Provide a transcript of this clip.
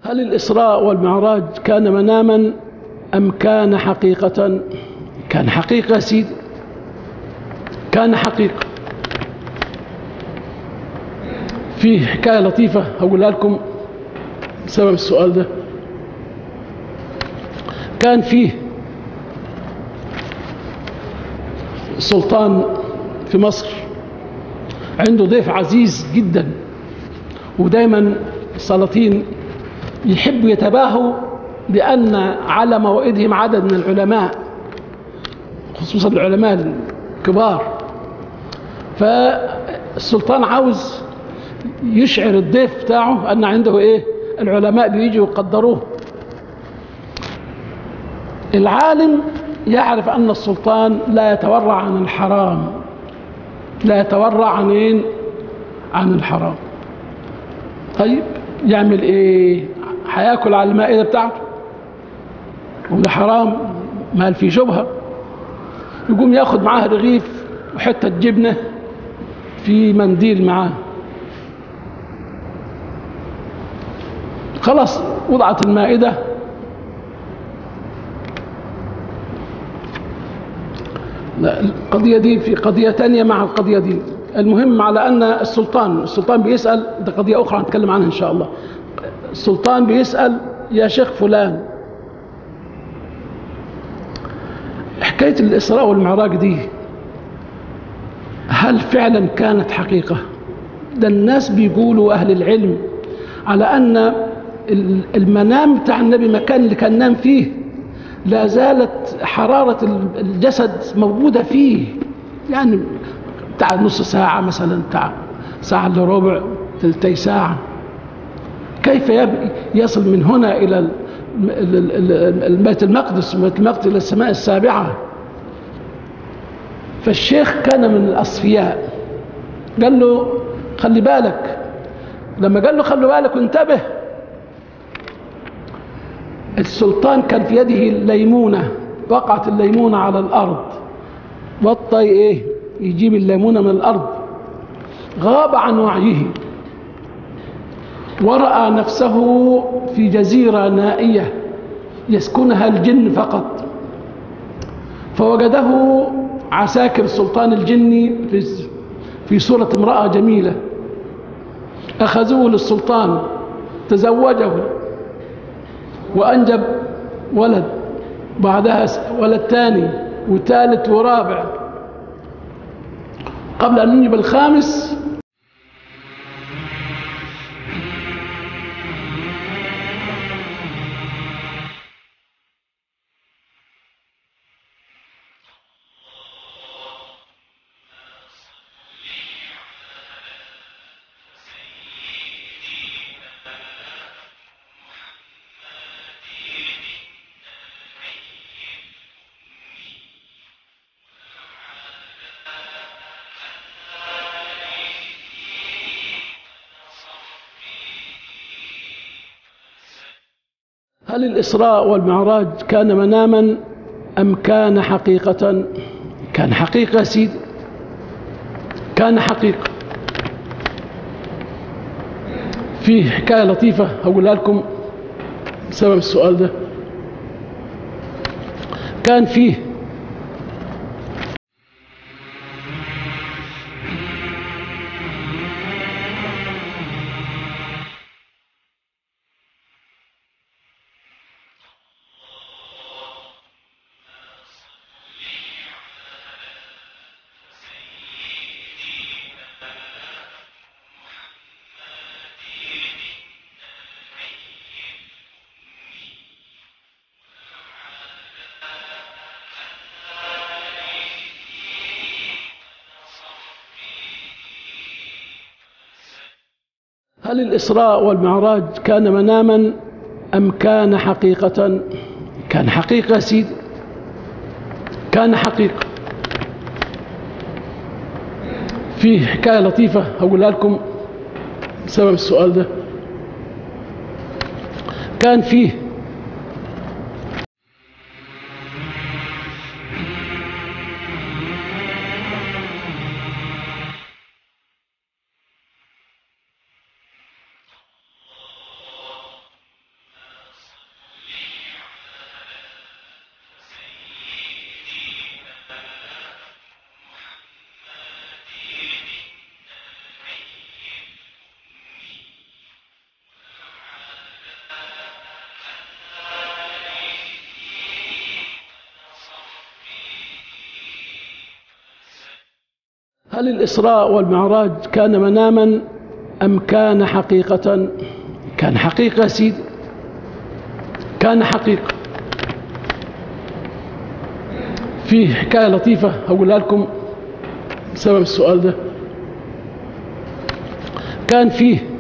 هل الإسراء والمعراج كان مناما أم كان حقيقة كان حقيقة سيدي كان حقيقة في حكاية لطيفة هقولها لكم بسبب السؤال ده كان فيه سلطان في مصر عنده ضيف عزيز جدا ودايما السلاطين يحبوا يتباهوا بأن على موائدهم عدد من العلماء خصوصا العلماء الكبار فالسلطان عاوز يشعر الضيف بتاعه أن عنده إيه العلماء بيجوا يقدروه العالم يعرف أن السلطان لا يتورع عن الحرام لا يتورع عن إيه؟ عن الحرام طيب يعمل إيه هياكل على المائدة بتاعته وده حرام مال في شبهة يقوم ياخد معاه رغيف وحتة جبنة في منديل معاه خلاص وضعت المائدة لا القضية دي في قضية تانية مع القضية دي المهم على أن السلطان السلطان بيسأل ده قضية أخرى هنتكلم عنها إن شاء الله السلطان بيسأل يا شيخ فلان حكاية الإسراء والمعراج دي هل فعلا كانت حقيقة ده الناس بيقولوا أهل العلم على أن المنام بتاع النبي مكان اللي كان نام فيه لا زالت حرارة الجسد موجودة فيه يعني بتاع نص ساعة مثلا بتاع ساعة إلا ربع ثلثي ساعة كيف يصل من هنا إلى بيت المقدس بيت المقدس إلى السماء السابعة فالشيخ كان من الأصفياء قال له خلي بالك لما قال له خلي بالك وانتبه السلطان كان في يده الليمونة وقعت الليمونة على الأرض بطي إيه يجيب الليمونة من الأرض غاب عن وعيه ورأى نفسه في جزيرة نائية يسكنها الجن فقط فوجده عساكر السلطان الجني في في صورة امرأة جميلة أخذوه للسلطان تزوجه وأنجب ولد بعدها ولد ثاني وثالث ورابع قبل أن ينجب الخامس هل الإسراء والمعراج كان مناما أم كان حقيقة كان حقيقة سيدي كان حقيقة في حكاية لطيفة هقولها لكم بسبب السؤال ده كان فيه هل الإسراء والمعراج كان مناما أم كان حقيقة كان حقيقة سيدي كان حقيقة في حكاية لطيفة هقولها لكم بسبب السؤال ده كان فيه هل الإسراء والمعراج كان مناما أم كان حقيقة كان حقيقة يا سيدي كان حقيقة في حكاية لطيفة هقولها لكم بسبب السؤال ده كان فيه